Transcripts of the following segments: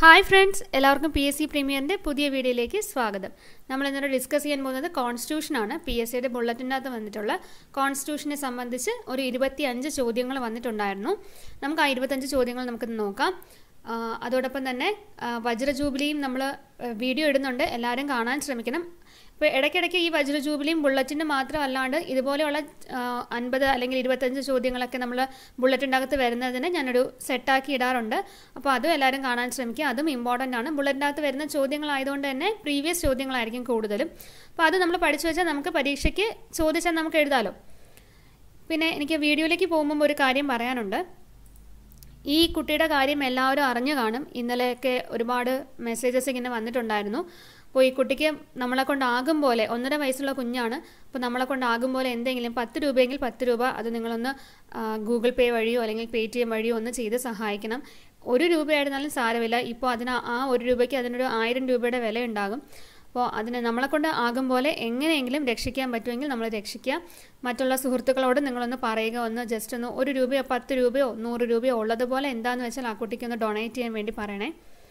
hi friends എല്ലാവർക്കും P S C പ്രീമിയറിൻ്റെ പുതിയ വീഡിയോയിലേക്ക് സ്വാഗതം നമ്മൾ ഇന്നലെ ഡിസ്കസ് ചെയ്യാൻ പോകുന്നത് കോൺസ്റ്റിറ്റ്യൂഷനാണ് പി എസ് സിയുടെ ബുള്ളറ്റിനകത്ത് വന്നിട്ടുള്ള കോൺസ്റ്റിറ്റ്യൂഷനെ സംബന്ധിച്ച് ഒരു ഇരുപത്തി അഞ്ച് ചോദ്യങ്ങൾ വന്നിട്ടുണ്ടായിരുന്നു നമുക്ക് ആ ഇരുപത്തഞ്ച് ചോദ്യങ്ങൾ നമുക്കിന്ന് നോക്കാം ആ, അതോടൊപ്പം തന്നെ ആ, വജ്ര ജൂബിലിയും നമ്മൾ വീഡിയോ ഇടുന്നുണ്ട് എല്ലാവരും കാണാൻ ശ്രമിക്കണം ഇപ്പോൾ ഇടയ്ക്കിടയ്ക്ക് ഈ വജ്ര ജൂബിലിയും ബുള്ളറ്റിന് മാത്രമല്ലാണ്ട് ഇതുപോലെയുള്ള അൻപത് അല്ലെങ്കിൽ ഇരുപത്തഞ്ച് ചോദ്യങ്ങളൊക്കെ നമ്മൾ ബുള്ളറ്റിൻ്റെ അകത്ത് വരുന്നതിന് ഞാനൊരു സെറ്റാക്കി ഇടാറുണ്ട് അപ്പോൾ അതും എല്ലാവരും കാണാൻ ശ്രമിക്കുക അതും ഇമ്പോർട്ടൻ്റ് ആണ് ബുള്ളറ്റിൻ്റെ അകത്ത് വരുന്ന ചോദ്യങ്ങളായതുകൊണ്ട് തന്നെ പ്രീവിയസ് ചോദ്യങ്ങളായിരിക്കും കൂടുതലും അപ്പോൾ അത് നമ്മൾ പഠിച്ചു വെച്ചാൽ നമുക്ക് പരീക്ഷയ്ക്ക് ചോദിച്ചാൽ നമുക്ക് എഴുതാമല്ലോ പിന്നെ എനിക്ക് വീഡിയോയിലേക്ക് പോകുമ്പോൾ ഒരു കാര്യം പറയാനുണ്ട് ഈ കുട്ടിയുടെ കാര്യം എല്ലാവരും അറിഞ്ഞു കാണും ഇന്നലെയൊക്കെ ഒരുപാട് മെസ്സേജസ് ഇങ്ങനെ വന്നിട്ടുണ്ടായിരുന്നു അപ്പോൾ ഈ കുട്ടിക്ക് നമ്മളെ കൊണ്ടാകും പോലെ ഒന്നര വയസ്സുള്ള കുഞ്ഞാണ് അപ്പോൾ നമ്മളെ കൊണ്ടാകും പോലെ എന്തെങ്കിലും പത്ത് രൂപയെങ്കിൽ പത്ത് രൂപ അത് നിങ്ങളൊന്ന് ആ, ഗൂഗിൾ പേ വഴിയോ അല്ലെങ്കിൽ പേ ടി എം വഴിയോ ഒന്ന് ചെയ്ത് സഹായിക്കണം ഒരു രൂപയായിരുന്നാലും സാരമില്ല ഇപ്പോൾ അതിന് ആ ഒരു രൂപയ്ക്ക് അതിനൊരു ആയിരം രൂപയുടെ വില ഉണ്ടാകും അപ്പോൾ അതിന് നമ്മളെ കൊണ്ട് ആകും പോലെ എങ്ങനെയെങ്കിലും രക്ഷിക്കാൻ പറ്റുമെങ്കിൽ നമ്മൾ രക്ഷിക്കുക മറ്റുള്ള സുഹൃത്തുക്കളോട് നിങ്ങളൊന്ന് പറയുക ഒന്ന് ജസ്റ്റ് ഒന്ന് ഒരു രൂപയോ പത്ത് രൂപയോ നൂറ് രൂപയോ ഉള്ളതുപോലെ എന്താണെന്ന് വെച്ചാൽ ആ കുട്ടിക്ക് ഒന്ന് ഡൊണേറ്റ് ചെയ്യാൻ വേണ്ടി പറയണേ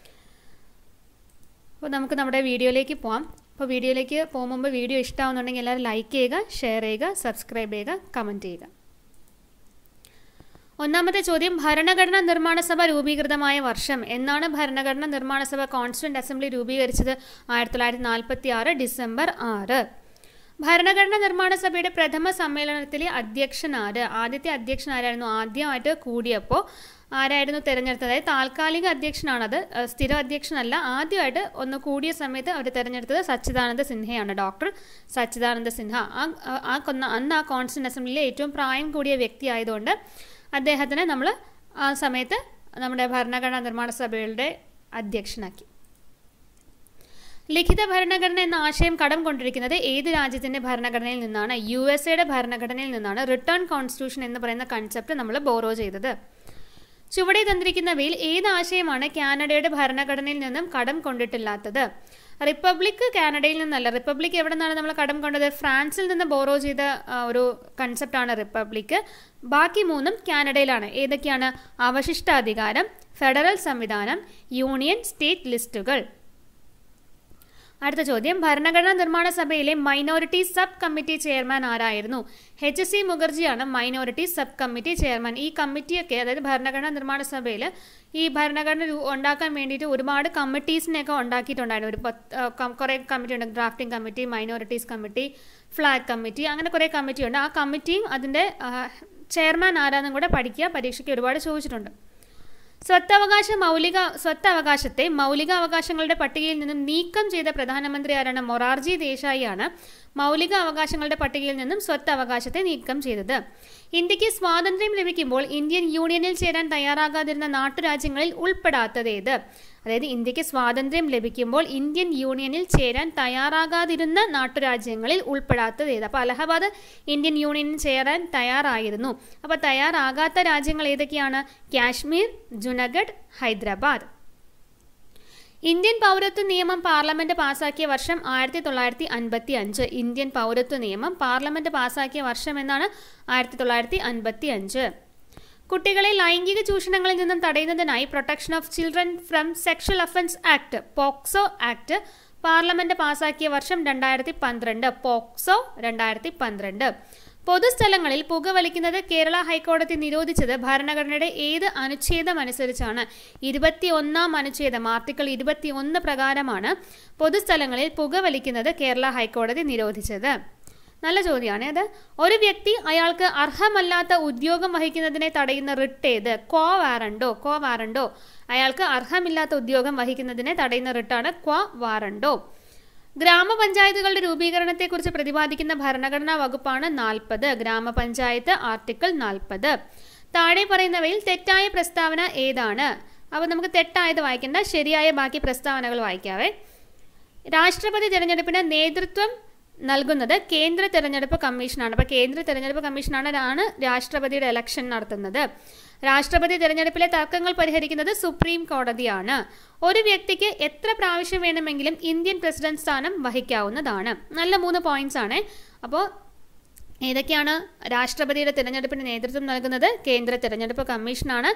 അപ്പോൾ നമുക്ക് നമ്മുടെ വീഡിയോയിലേക്ക് പോവാം അപ്പോൾ വീഡിയോയിലേക്ക് പോകുമ്പോൾ വീഡിയോ ഇഷ്ടമാവുന്നുണ്ടെങ്കിൽ എല്ലാവരും ലൈക്ക് ചെയ്യുക ഷെയർ ചെയ്യുക സബ്സ്ക്രൈബ് ചെയ്യുക കമൻറ്റ് ചെയ്യുക ഒന്നാമത്തെ ചോദ്യം ഭരണഘടനാ നിർമ്മാണ സഭ രൂപീകൃതമായ വർഷം എന്നാണ് ഭരണഘടനാ നിർമ്മാണ സഭ കോൺസ്റ്റിറ്റ്യൂന്റ് അസംബ്ലി രൂപീകരിച്ചത് ആയിരത്തി തൊള്ളായിരത്തി നാൽപ്പത്തി ആറ് ഡിസംബർ ആറ് ഭരണഘടനാ നിർമ്മാണ സഭയുടെ പ്രഥമ സമ്മേളനത്തിലെ അധ്യക്ഷൻ ആര് ആദ്യത്തെ അധ്യക്ഷൻ ആരായിരുന്നു ആദ്യമായിട്ട് കൂടിയപ്പോൾ ആരായിരുന്നു തിരഞ്ഞെടുത്തത് അതായത് താൽക്കാലിക അധ്യക്ഷനാണത് ഏഹ് സ്ഥിര അധ്യക്ഷനല്ല ആദ്യമായിട്ട് ഒന്ന് കൂടിയ സമയത്ത് അവർ തിരഞ്ഞെടുത്തത് സച്ചിദാനന്ദ സിൻഹയാണ് ഡോക്ടർ സച്ചിദാനന്ദ സിൻഹ ആ ആ കൊന്ന അന്ന് ആ കോൺസ്റ്റിറ്റ്യൂന്റ് അസംബ്ലിയിലെ ഏറ്റവും പ്രായം കൂടിയ വ്യക്തി ആയതുകൊണ്ട് അദ്ദേഹത്തിനെ നമ്മൾ ആ സമയത്ത് നമ്മുടെ ഭരണഘടനാ നിർമ്മാണ സഭയുടെ അധ്യക്ഷനാക്കി ലിഖിത ഭരണഘടന എന്ന ആശയം കടം കൊണ്ടിരിക്കുന്നത് ഏത് രാജ്യത്തിന്റെ ഭരണഘടനയിൽ നിന്നാണ് യു എസ് എയുടെ ഭരണഘടനയിൽ നിന്നാണ് റിട്ടേൺ കോൺസ്റ്റിറ്റ്യൂഷൻ എന്ന് പറയുന്ന കൺസെപ്റ്റ് നമ്മൾ ബോറോ ചെയ്തത് ചുവടെ തന്നിരിക്കുന്നവയിൽ ഏത് ആശയമാണ് കാനഡയുടെ ഭരണഘടനയിൽ നിന്നും കടം കൊണ്ടിട്ടില്ലാത്തത് റിപ്പബ്ലിക് കാനഡയിൽ നിന്നല്ല റിപ്പബ്ലിക് എവിടെ നിന്നാണ് നമ്മൾ കടം കൊണ്ടത് ഫ്രാൻസിൽ നിന്ന് ബോറോ ചെയ്ത ആ, ഒരു കൺസെപ്റ്റാണ് റിപ്പബ്ലിക് ബാക്കി മൂന്നും കാനഡയിലാണ് ഏതൊക്കെയാണ് അവശിഷ്ടാധികാരം ഫെഡറൽ സംവിധാനം യൂണിയൻ സ്റ്റേറ്റ് ലിസ്റ്റുകൾ അടുത്ത ചോദ്യം ഭരണഘടനാ നിർമ്മാണ സഭയിലെ മൈനോറിറ്റി സബ് കമ്മിറ്റി ചെയർമാൻ ആരായിരുന്നു എച്ച് സി മുഖർജിയാണ് മൈനോറിറ്റി സബ് കമ്മിറ്റി ചെയർമാൻ ഈ കമ്മിറ്റിയൊക്കെ അതായത് ഭരണഘടനാ നിർമ്മാണ സഭയിൽ ഈ ഭരണഘടന രൂ- ഉണ്ടാക്കാൻ വേണ്ടിയിട്ട് ഒരുപാട് കമ്മിറ്റീസിനെയൊക്കെ ഉണ്ടാക്കിയിട്ടുണ്ടായിരുന്നു ഒരു പത്ത് ആ, കം- കുറേ കമ്മിറ്റി ഉണ്ട് drafting committee minorities committee flag committee അങ്ങനെ കുറേ കമ്മിറ്റി ഉണ്ട് ആ കമ്മിറ്റിയും അതിൻ്റെ ചെയർമാൻ ആരാന്നും കൂടെ പഠിക്കുക പരീക്ഷയ്ക്ക് ഒരുപാട് ചോദിച്ചിട്ടുണ്ട് സ്വത്തവകാശ മൗലിക സ്വത്തവകാശത്തെ മൗലിക അവകാശങ്ങളുടെ പട്ടികയിൽ നിന്നും നീക്കം ചെയ്ത പ്രധാനമന്ത്രി ആരാണ് മൊറാർജി ദേശായിയാണ് മൗലിക അവകാശങ്ങളുടെ പട്ടികയിൽ നിന്നും സ്വത്തവകാശത്തെ നീക്കം ചെയ്തത് ഇന്ത്യക്ക് സ്വാതന്ത്ര്യം ലഭിക്കുമ്പോൾ ഇന്ത്യൻ യൂണിയനിൽ ചേരാൻ തയ്യാറാകാതിരുന്ന നാട്ടുരാജ്യങ്ങളിൽ ഉൾപ്പെടാത്തതേത് അതായത് ഇന്ത്യക്ക് സ്വാതന്ത്ര്യം ലഭിക്കുമ്പോൾ ഇന്ത്യൻ യൂണിയനിൽ ചേരാൻ തയ്യാറാകാതിരുന്ന നാട്ടുരാജ്യങ്ങളിൽ ഉൾപ്പെടാത്തത് ഏത് അപ്പോൾ അലഹബാദ് ഇന്ത്യൻ യൂണിയനിൽ ചേരാൻ തയ്യാറായിരുന്നു അപ്പോൾ തയ്യാറാകാത്ത രാജ്യങ്ങൾ ഏതൊക്കെയാണ് കാശ്മീർ ജുനഗഡ് ഹൈദരാബാദ് ഇന്ത്യൻ പൗരത്വ നിയമം പാർലമെന്റ് പാസാക്കിയ വർഷം ആയിരത്തി തൊള്ളായിരത്തി അൻപത്തി അഞ്ച് ഇന്ത്യൻ പൗരത്വ നിയമം പാർലമെന്റ് പാസാക്കിയ വർഷം എന്നാണ് ആയിരത്തി തൊള്ളായിരത്തി അൻപത്തി അഞ്ച് കുട്ടികളെ ലൈംഗിക ചൂഷണങ്ങളിൽ നിന്നും തടയുന്നതിനായി protection of children from sexual offence act POCSO act parliament പാസാക്കിയ വർഷം രണ്ടായിരത്തി പന്ത്രണ്ട് പോക്സോ രണ്ടായിരത്തി പന്ത്രണ്ട് പൊതുസ്ഥലങ്ങളിൽ പുകവലിക്കുന്നത് കേരള ഹൈക്കോടതി നിരോധിച്ചത് ഭരണഘടനയുടെ ഏത് അനുച്ഛേദം അനുസരിച്ചാണ് ഇരുപത്തി ഒന്നാം അനുച്ഛേദം ആർട്ടിക്കിൾ ഇരുപത്തി ഒന്ന് പ്രകാരമാണ് പൊതുസ്ഥലങ്ങളിൽ പുകവലിക്കുന്നത് കേരള ഹൈക്കോടതി നിരോധിച്ചത് നല്ല ചോദ്യമാണ് അത് ഒരു വ്യക്തി അയാൾക്ക് അർഹമല്ലാത്ത ഉദ്യോഗം വഹിക്കുന്നതിനെ തടയുന്ന റിട്ട് ഏത് ക്വാ വാറണ്ടോ ക്വാ വാറണ്ടോ അയാൾക്ക് അർഹമില്ലാത്ത ഉദ്യോഗം വഹിക്കുന്നതിനെ തടയുന്ന റിട്ടാണ് ക്വാ വാറണ്ടോ ഗ്രാമപഞ്ചായത്തുകളുടെ രൂപീകരണത്തെക്കുറിച്ച് പ്രതിപാദിക്കുന്ന ഭരണഘടനാ വകുപ്പാണ് നാൽപ്പത് ഗ്രാമപഞ്ചായത്ത് ആർട്ടിക്കിൾ നാൽപ്പത് താഴെ പറയുന്നവയിൽ തെറ്റായ പ്രസ്താവന ഏതാണ് അപ്പോൾ നമുക്ക് തെറ്റായത് വായിക്കേണ്ട ശരിയായ ബാക്കി പ്രസ്താവനകൾ വായിക്കാവേ രാഷ്ട്രപതി തിരഞ്ഞെടുപ്പിന് നേതൃത്വം നൽകുന്നത് കേന്ദ്ര തെരഞ്ഞെടുപ്പ് കമ്മീഷനാണ് അപ്പോൾ കേന്ദ്ര തെരഞ്ഞെടുപ്പ് കമ്മീഷനാണ് ആണ് രാഷ്ട്രപതിയുടെ ഇലക്ഷൻ നടത്തുന്നത് രാഷ്ട്രപതി തെരഞ്ഞെടുപ്പിലെ തർക്കങ്ങൾ പരിഹരിക്കുന്നത് സുപ്രീം കോടതിയാണ് ഒരു വ്യക്തിക്ക് എത്ര പ്രാവശ്യം വേണമെങ്കിലും ഇന്ത്യൻ പ്രസിഡന്റ് സ്ഥാനം വഹിക്കാവുന്നതാണ് നല്ല മൂന്ന് പോയിന്റ്സ് ആണ് അപ്പോൾ ഏതൊക്കെയാണ് രാഷ്ട്രപതിയുടെ തിരഞ്ഞെടുപ്പിന് നേതൃത്വം നൽകുന്നത് കേന്ദ്ര തിരഞ്ഞെടുപ്പ് കമ്മീഷനാണ്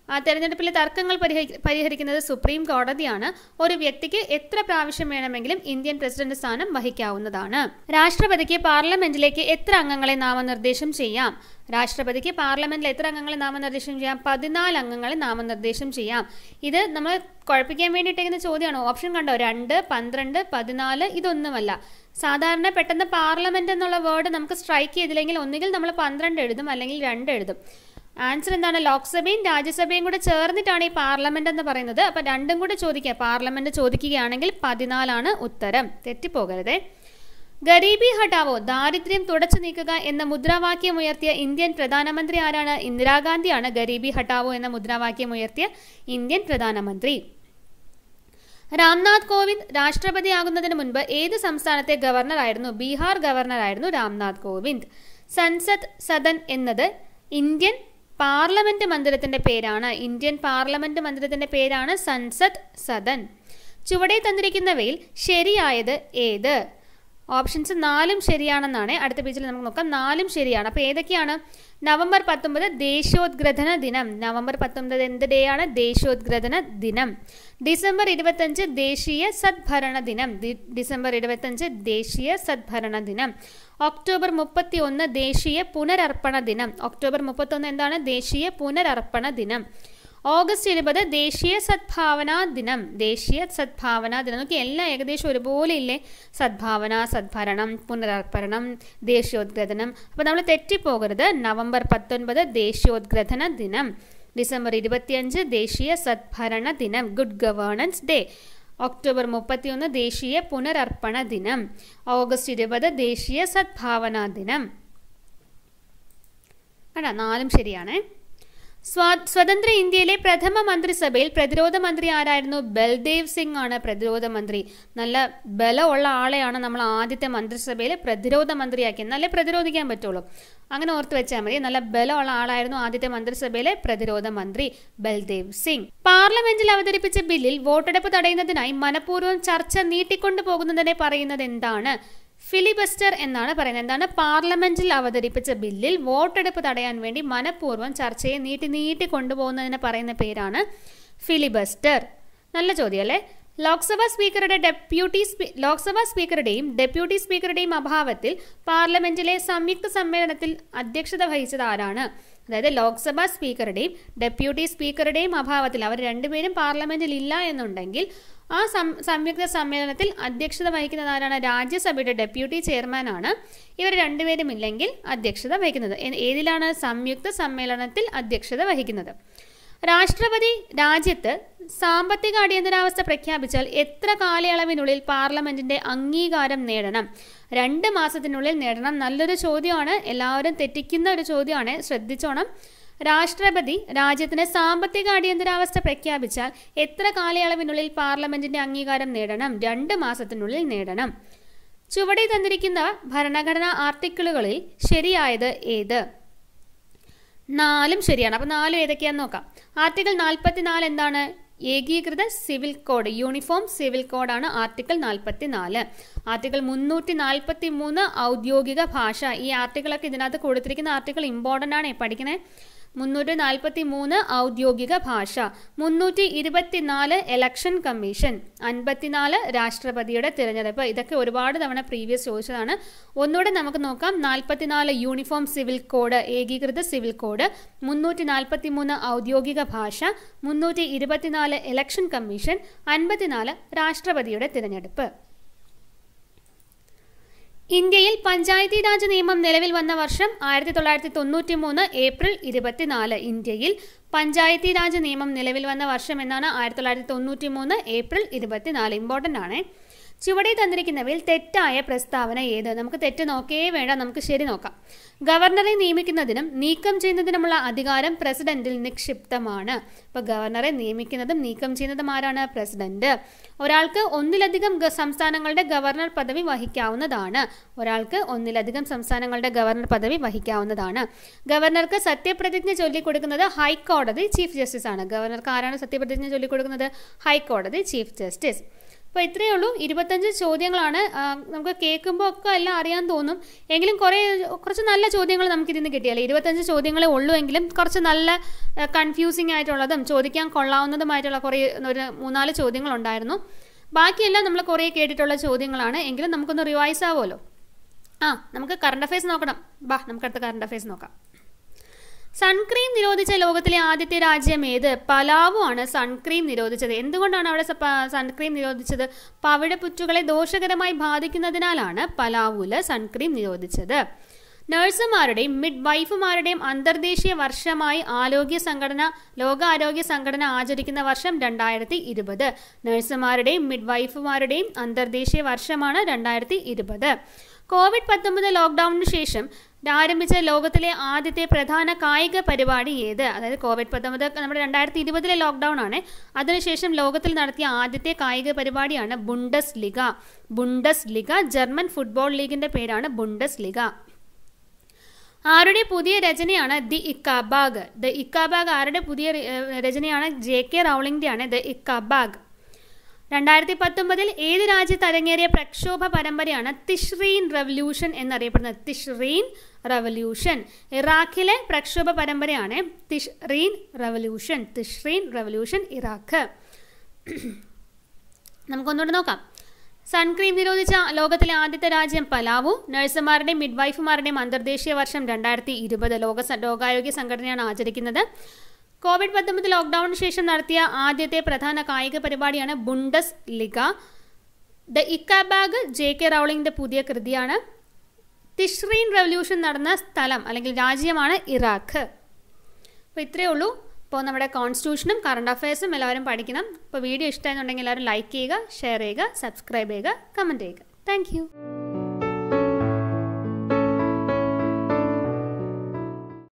ആ തെരഞ്ഞെടുപ്പിലെ തർക്കങ്ങൾ പരിഹരി- പരിഹരിക്കുന്നത് സുപ്രീം കോടതിയാണ് ഒരു വ്യക്തിക്ക് എത്ര പ്രാവശ്യം വേണമെങ്കിലും ഇന്ത്യൻ പ്രസിഡന്റ് സ്ഥാനം വഹിക്കാവുന്നതാണ് രാഷ്ട്രപതിക്ക് പാർലമെന്റിലേക്ക് എത്ര അംഗങ്ങളെ നാമനിർദ്ദേശം ചെയ്യാം രാഷ്ട്രപതിക്ക് പാർലമെന്റിൽ എത്ര അംഗങ്ങളെ നാമനിർദ്ദേശം ചെയ്യാം പതിനാല് അംഗങ്ങളെ നാമനിർദ്ദേശം ചെയ്യാം ഇത് നമ്മൾ കുഴപ്പിക്കാൻ വേണ്ടിയിട്ടേക്കുന്ന ചോദ്യമാണ് ഓപ്ഷൻ കണ്ടോ രണ്ട് പന്ത്രണ്ട് പതിനാല് ഇതൊന്നുമല്ല സാധാരണ പെട്ടെന്ന് പാർലമെന്റ് എന്നുള്ള വേർഡ് നമുക്ക് സ്ട്രൈക്ക് ചെയ്തില്ലെങ്കിൽ ഒന്നുകിൽ നമ്മൾ പന്ത്രണ്ട് എഴുതും അല്ലെങ്കിൽ രണ്ട് എഴുതും ആൻസർ എന്താണ് ലോക്സഭയും രാജ്യസഭയും കൂടെ ചേർന്നിട്ടാണ് ഈ പാർലമെന്റ് എന്ന് പറയുന്നത് അപ്പൊ രണ്ടും കൂടെ ചോദിക്കുക പാർലമെന്റ് ചോദിക്കുകയാണെങ്കിൽ പതിനാലാണ് ഉത്തരം തെറ്റിപ്പോകരുതേ ഗരീബി ഹട്ടാവോ ദാരിദ്ര്യം തുടച്ചു നീക്കുക എന്ന മുദ്രാവാക്യം ഉയർത്തിയ ഇന്ത്യൻ പ്രധാനമന്ത്രി ആരാണ് ഇന്ദിരാഗാന്ധിയാണ് ഗരീബി ഹട്ടാവോ എന്ന മുദ്രാവാക്യം ഉയർത്തിയ ഇന്ത്യൻ പ്രധാനമന്ത്രി രാംനാഥ് കോവിന്ദ് രാഷ്ട്രപതിയാകുന്നതിന് മുൻപ് ഏത് സംസ്ഥാനത്തെ ഗവർണറായിരുന്നു ബീഹാർ ഗവർണറായിരുന്നു രാംനാഥ് കോവിന്ദ് സൻസദ് സദൻ എന്നത് ഇന്ത്യൻ പാർലമെന്റ് മന്ദിരത്തിന്റെ പേരാണ് ഇന്ത്യൻ പാർലമെന്റ് മന്ദിരത്തിന്റെ പേരാണ് സൻസദ് സദൻ ചുവടെ തന്നിരിക്കുന്നവയിൽ ശരിയായത് ഏത് ഓപ്ഷൻസ് നാലും ശരിയാണെന്നാണ് അടുത്ത പേജിൽ നമുക്ക് നോക്കാം നാലും ശരിയാണ് അപ്പോൾ ഏതൊക്കെയാണ് നവംബർ പത്തൊമ്പത് ദേശീയോദ്ഗ്രഥന ദിനം നവംബർ പത്തൊമ്പത് എന്ത് ഡേ ആണ് ദേശീയോദ്ഗ്രഥന ദിനം ഡിസംബർ ഇരുപത്തഞ്ച് ദേശീയ സദ്ഭരണ ദിനം ദി- ഡിസംബർ ഇരുപത്തഞ്ച് ദേശീയ സദ്ഭരണ ദിനം ഒക്ടോബർ മുപ്പത്തി ഒന്ന് ദേശീയ പുനരർപ്പണ ദിനം ഒക്ടോബർ മുപ്പത്തൊന്ന് എന്താണ് ദേശീയ പുനരർപ്പണ ദിനം ഓഗസ്റ്റ് ഇരുപത് ദേശീയ സദ്ഭാവന ദിനം ദേശീയ സദ്ഭാവന ദിനം നോക്കി എല്ലാം ഏകദേശം ഒരുപോലെ ഇല്ലേ സദ്ഭാവന സദ്ഭരണം പുനരർപ്പണം ദേശീയോദ്ഗ്രഥനം അപ്പോൾ നമ്മൾ തെറ്റിപ്പോകരുത് നവംബർ പത്തൊൻപത് ദേശീയോദ്ഗ്രഥന ദിനം ഡിസംബർ ഇരുപത്തിയഞ്ച് ദേശീയ സദ്ഭരണ ദിനം ഗുഡ് ഗവേണൻസ് ഡേ ഒക്ടോബർ മുപ്പത്തിയൊന്ന് ദേശീയ പുനരർപ്പണ ദിനം ഓഗസ്റ്റ് ഇരുപത് ദേശീയ സദ്ഭാവന ദിനം കണ്ടാ നാലും ശരിയാണേ സ്വാ- സ്വതന്ത്ര ഇന്ത്യയിലെ പ്രഥമ മന്ത്രിസഭയിൽ പ്രതിരോധ മന്ത്രി ആരായിരുന്നു ബൽദേവ് സിംഗ് ആണ് പ്രതിരോധ മന്ത്രി നല്ല ബലമുള്ള ആളെയാണ് നമ്മൾ ആദ്യത്തെ മന്ത്രിസഭയിൽ പ്രതിരോധ മന്ത്രിയാക്കി എന്നാലേ പ്രതിരോധിക്കാൻ പറ്റുള്ളൂ അങ്ങനെ ഓർത്ത് വെച്ചാൽ മതി നല്ല ബലമുള്ള ആളായിരുന്നു ആദ്യത്തെ മന്ത്രിസഭയിലെ പ്രതിരോധ മന്ത്രി ബൽദേവ് സിംഗ് പാർലമെന്റിൽ അവതരിപ്പിച്ച ബില്ലിൽ വോട്ടെടുപ്പ് തടയുന്നതിനായി മനഃപൂർവ്വം ചർച്ച നീട്ടിക്കൊണ്ടു പോകുന്നതിനെ പറയുന്നത് എന്താണ് ഫിലിബസ്റ്റർ എന്നാണ് പറയുന്നത് എന്താണ് പാർലമെന്റിൽ അവതരിപ്പിച്ച ബില്ലിൽ വോട്ടെടുപ്പ് തടയാൻ വേണ്ടി മനഃപൂർവ്വം ചർച്ചയെ നീട്ടി നീട്ടി കൊണ്ടുപോകുന്നതിന് പറയുന്ന പേരാണ് ഫിലിബസ്റ്റർ നല്ല ചോദ്യം അല്ലേ ലോക്സഭാ സ്പീക്കറുടെ ഡെപ്യൂട്ടി സ്പീ- ലോക്സഭാ സ്പീക്കറുടെയും ഡെപ്യൂട്ടി സ്പീക്കറുടെയും അഭാവത്തിൽ പാർലമെന്റിലെ സംയുക്ത സമ്മേളനത്തിൽ അധ്യക്ഷത വഹിച്ചത് ആരാണ് അതായത് ലോക്സഭാ സ്പീക്കറുടെയും ഡെപ്യൂട്ടി സ്പീക്കറുടെയും അഭാവത്തിൽ അവർ രണ്ടുപേരും പാർലമെന്റിൽ ഇല്ല എന്നുണ്ടെങ്കിൽ ആ സം സംയുക്ത സമ്മേളനത്തിൽ അധ്യക്ഷത വഹിക്കുന്നത് ആരാണ് രാജ്യസഭയുടെ ഡെപ്യൂട്ടി ചെയർമാനാണ് ഇവർ രണ്ടുപേരും ഇല്ലെങ്കിൽ അധ്യക്ഷത വഹിക്കുന്നത് ഏ- ഏതിലാണ് സംയുക്ത സമ്മേളനത്തിൽ അധ്യക്ഷത വഹിക്കുന്നത് രാഷ്ട്രപതി രാജ്യത്ത് സാമ്പത്തിക അടിയന്തരാവസ്ഥ പ്രഖ്യാപിച്ചാൽ എത്ര കാലയളവിനുള്ളിൽ പാർലമെന്റിന്റെ അംഗീകാരം നേടണം രണ്ട് മാസത്തിനുള്ളിൽ നേടണം നല്ലൊരു ചോദ്യമാണ് എല്ലാവരും തെറ്റിക്കുന്ന ഒരു ചോദ്യമാണ് ശ്രദ്ധിച്ചോണം രാഷ്ട്രപതി രാജ്യത്തിന് സാമ്പത്തിക അടിയന്തരാവസ്ഥ പ്രഖ്യാപിച്ചാൽ എത്ര കാലയളവിനുള്ളിൽ പാർലമെന്റിന്റെ അംഗീകാരം നേടണം രണ്ട് മാസത്തിനുള്ളിൽ നേടണം ചുവടെ തന്നിരിക്കുന്ന ഭരണഘടനാ ആർട്ടിക്കിളുകളിൽ ശരിയായത് ഏത് നാലും ശരിയാണ് അപ്പോൾ നാലും ഏതൊക്കെയാന്ന് നോക്കാം ആർട്ടിക്കിൾ നാൽപ്പത്തിനാല് എന്താണ് ഏകീകൃത സിവിൽ കോഡ് യൂണിഫോം സിവിൽ കോഡാണ് ആർട്ടിക്കിൾ നാൽപ്പത്തി നാല് ആർട്ടിക്കിൾ മുന്നൂറ്റി നാൽപ്പത്തി മൂന്ന് ഔദ്യോഗിക ഭാഷ ഈ ആർട്ടിക്കിളൊക്കെ ഇതിനകത്ത് കൊടുത്തിരിക്കുന്ന ആർട്ടിക്കിൾ ഇമ്പോർട്ടൻ്റ് ആണ് പഠിക്കണേ മുന്നൂറ്റി നാൽപ്പത്തി മൂന്ന് ഔദ്യോഗിക ഭാഷ മുന്നൂറ്റി ഇരുപത്തിനാല് ഇലക്ഷൻ കമ്മീഷൻ അൻപത്തിനാല് രാഷ്ട്രപതിയുടെ തിരഞ്ഞെടുപ്പ് ഇതൊക്കെ ഒരുപാട് തവണ പ്രീവിയസ് ചോദിച്ചതാണ് ഒന്നുകൂടെ നമുക്ക് നോക്കാം നാൽപ്പത്തിനാല് യൂണിഫോം സിവിൽ കോഡ് ഏകീകൃത സിവിൽ കോഡ് മുന്നൂറ്റി നാൽപ്പത്തി മൂന്ന് ഔദ്യോഗിക ഭാഷ മുന്നൂറ്റി ഇരുപത്തിനാല് ഇലക്ഷൻ കമ്മീഷൻ അൻപത്തിനാല് രാഷ്ട്രപതിയുടെ തിരഞ്ഞെടുപ്പ് ഇന്ത്യയിൽ പഞ്ചായത്തി രാജ് നിയമം നിലവിൽ വന്ന വർഷം ആയിരത്തി തൊള്ളായിരത്തി തൊണ്ണൂറ്റി മൂന്ന് ഏപ്രിൽ ഇരുപത്തിനാല് ഇന്ത്യയിൽ പഞ്ചായത്തി രാജ് നിയമം നിലവിൽ വന്ന വർഷം എന്നാണ് ആയിരത്തി തൊള്ളായിരത്തി തൊണ്ണൂറ്റി മൂന്ന് ഏപ്രിൽ ഇരുപത്തിനാല് ഇമ്പോർട്ടൻ്റ് ആണ് ചുവടെ തന്നിരിക്കുന്നവയിൽ തെറ്റായ പ്രസ്താവന ഏത് നമുക്ക് തെറ്റ് നോക്കേ വേണ്ട നമുക്ക് ശരി നോക്കാം ഗവർണറെ നിയമിക്കുന്നതിനും നീക്കം ചെയ്യുന്നതിനുമുള്ള അധികാരം പ്രസിഡന്റിൽ നിക്ഷിപ്തമാണ് അപ്പോൾ ഗവർണറെ നിയമിക്കുന്നതും നീക്കം ചെയ്യുന്നതും ആരാണ് പ്രസിഡന്റ് ഒരാൾക്ക് ഒന്നിലധികം ഗ- സംസ്ഥാനങ്ങളുടെ ഗവർണർ പദവി വഹിക്കാവുന്നതാണ് ഒരാൾക്ക് ഒന്നിലധികം സംസ്ഥാനങ്ങളുടെ ഗവർണർ പദവി വഹിക്കാവുന്നതാണ് ഗവർണർക്ക് സത്യപ്രതിജ്ഞ ചൊല്ലിക്കൊടുക്കുന്നത് ഹൈക്കോടതി ചീഫ് ജസ്റ്റിസ് ആണ് ഗവർണർക്ക് ആരാണ് സത്യപ്രതിജ്ഞ ചൊല്ലിക്കൊടുക്കുന്നത് ഹൈക്കോടതി ചീഫ് ജസ്റ്റിസ് അപ്പോൾ ഇത്രയേ ഉള്ളൂ ഇരുപത്തഞ്ച് ചോദ്യങ്ങളാണ് ആ, നമുക്ക് കേൾക്കുമ്പോൾ ഒക്കെ എല്ലാം അറിയാൻ തോന്നും എങ്കിലും കുറേ കുറച്ച് നല്ല ചോദ്യങ്ങൾ നമുക്കിതിന്ന് കിട്ടിയല്ലേ ഇരുപത്തഞ്ച് ചോദ്യങ്ങളേ ഉള്ളൂ എങ്കിലും കുറച്ച് നല്ല കൺഫ്യൂസിങ് ആയിട്ടുള്ളതും ചോദിക്കാൻ കൊള്ളാവുന്നതുമായിട്ടുള്ള കുറേ ഒരു മൂന്നാല് ചോദ്യങ്ങളുണ്ടായിരുന്നു ബാക്കിയെല്ലാം നമ്മൾ കുറേ കേട്ടിട്ടുള്ള ചോദ്യങ്ങളാണ് എങ്കിലും നമുക്കൊന്ന് റിവൈസ് ആവുമല്ലോ ആ നമുക്ക് കറണ്ട് അഫയേഴ്സ് നോക്കണം ബാ നമുക്കടുത്ത കറണ്ട് അഫയേഴ്സ് നോക്കാം സൺക്രീം നിരോധിച്ച ലോകത്തിലെ ആദ്യത്തെ രാജ്യം ഏത് പലാവു ആണ് സൺക്രീം നിരോധിച്ചത് എന്തുകൊണ്ടാണ് അവിടെ സ- പ- സൺക്രീം നിരോധിച്ചത് പവിഴപ്പുറ്റുകളെ ദോഷകരമായി ബാധിക്കുന്നതിനാലാണ് പലാവുല് സൺക്രീം നിരോധിച്ചത് നഴ്സുമാരുടെയും മിഡ് വൈഫുമാരുടെയും അന്തർദേശീയ വർഷമായി ആരോഗ്യ സംഘടന ലോകാരോഗ്യ സംഘടന ആചരിക്കുന്ന വർഷം രണ്ടായിരത്തി ഇരുപത് നഴ്സുമാരുടെയും മിഡ് വൈഫുമാരുടെയും അന്തർദേശീയ വർഷമാണ് രണ്ടായിരത്തി ഇരുപത് കോവിഡ് പത്തൊമ്പത് ലോക്ക്ഡൌണിന് ശേഷം ആരംഭിച്ച ലോകത്തിലെ ആദ്യത്തെ പ്രധാന കായിക പരിപാടി ഏത് അതായത് കോവിഡ് പത്തൊമ്പത് നമ്മുടെ രണ്ടായിരത്തി ഇരുപതിലെ ലോക്ക്ഡൌൺ ആണ് അതിനുശേഷം ലോകത്തിൽ നടത്തിയ ആദ്യത്തെ കായിക പരിപാടിയാണ് Bundesliga Bundesliga German football ലീഗിന്റെ പേരാണ് ബുണ്ടസ് ലിഗ ആരുടെ പുതിയ രചനയാണ് ദി ഇക്കാബാഗ് ദ ഇക്കാബാഗ് ആരുടെ പുതിയ ര- ഏഹ് രചനയാണ് ജെ കെ റൗളിംഗിന്റെയാണ് ദ ഇക്കാബാഗ് രണ്ടായിരത്തി പത്തൊമ്പതിൽ ഏത് രാജ്യത്ത് അരങ്ങേറിയ പ്രക്ഷോഭ പരമ്പരയാണ് തിഷ്റീൻ റവല്യൂഷൻ എന്നറിയപ്പെടുന്നത് തിഷ്റീൻ റവല്യൂഷൻ ഇറാഖിലെ പ്രക്ഷോഭ പരമ്പരയാണ് Tishreen revolution Tishreen revolution Iraq നമുക്കൊന്നുകൂടെ നോക്കാം സൺക്രീം നിരോധിച്ച ലോകത്തിലെ ആദ്യത്തെ രാജ്യം പലാവു നഴ്സുമാരുടെയും മിഡ്വൈഫുമാരുടെയും അന്തർദേശീയ വർഷം രണ്ടായിരത്തി ഇരുപത് ലോക സ- ലോകാരോഗ്യ സംഘടനയാണ് ആചരിക്കുന്നത് കോവിഡ് പത്തൊമ്പത് ലോക്ക്ഡൌണിന് ശേഷം നടത്തിയ ആദ്യത്തെ പ്രധാന കായിക പരിപാടിയാണ് Bundesliga the Ickabog J K റൗളിംഗിന്റെ പുതിയ കൃതിയാണ് തിഷ്റീൻ റവല്യൂഷൻ നടന്ന സ്ഥലം അല്ലെങ്കിൽ രാജ്യമാണ് ഇറാഖ് അപ്പോൾ ഇത്രയേ ഉള്ളൂ ഇപ്പോൾ നമ്മുടെ കോൺസ്റ്റിറ്റ്യൂഷനും കറണ്ട് അഫയേഴ്സും എല്ലാവരും പഠിക്കണം ഇപ്പോൾ വീഡിയോ ഇഷ്ടമായെന്നുണ്ടെങ്കിൽ എല്ലാവരും ലൈക്ക് ചെയ്യുക ഷെയർ ചെയ്യുക സബ്സ്ക്രൈബ് ചെയ്യുക കമൻറ്റ് ചെയ്യുക താങ്ക്